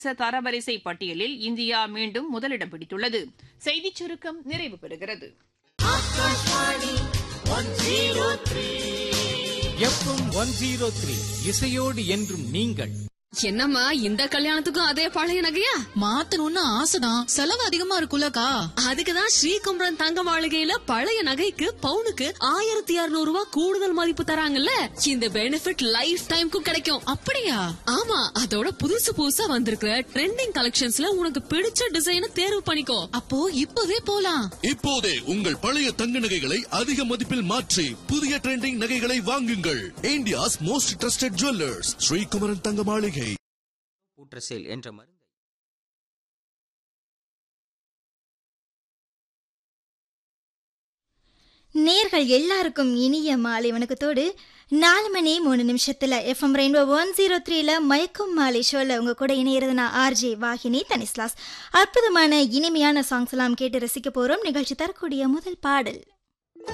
சர்வதேச தரவரிசை பட்டியலில் இந்தியா மீண்டும் முதலிடம் பிடித்துள்ளது செய்திச் சுருக்கம் நிறைவு பெறுகிறது எஃப்எம் ஒன் ஜீரோ த்ரீ இசையோடு என்றும் நீங்கள் என்னம்மா இந்த கல்யாணத்துக்கும் அதே பழைய நகையா மாத்தணும்னு ஆசைதான் செலவு அதிகமா இருக்குல்லக்கா அதுக்குதான் ஸ்ரீகுமரன் தங்க மாளிகையில பழைய நகைக்கு பவுனுக்கு ஆயிரத்தி இருநூறு ரூபாய் கூடுதல் மதிப்பு தராங்கல்ல இந்த பெனிஃபிட் லைஃப் டைம்க்கும் கிடைக்கும் அப்படியா ஆமா அதோட புதுசு புதுசா வந்திருக்கிற ட்ரெண்டிங் கலெக்ஷன்ஸ்ல உனக்கு பிடிச்ச டிசைனை தேர்வு பண்ணிக்கோ அப்போ இப்பவே போலாம் இப்போதே உங்கள் பழைய தங்க நகைகளை அதிக மதிப்பில் மாற்றி புதிய ட்ரெண்டிங் நகைகளை வாங்குங்கள் India's most trusted jewellers Srikumaran Thanga Maligai பூட்ரசேல் என்ற மருந்தை நேர்கள் எல்லாருக்கும் இனிய மாலை வணக்கத்தோடு நாலு மணி மூணு நிமிஷத்துல எஃப்எம் ரெயின்போ ஒன் ஜீரோ த்ரீல மயக்கும் மாலை ஷோல உங்க கூட இணையிறது நான் ஆர்ஜே வாகினி தனிஸ்லாஸ் அற்புதமான இனிமையான சாங்ஸ் எல்லாம் கேட்டு ரசிக்க போறோம் நிகழ்ச்சி தரக்கூடிய முதல் பாடல்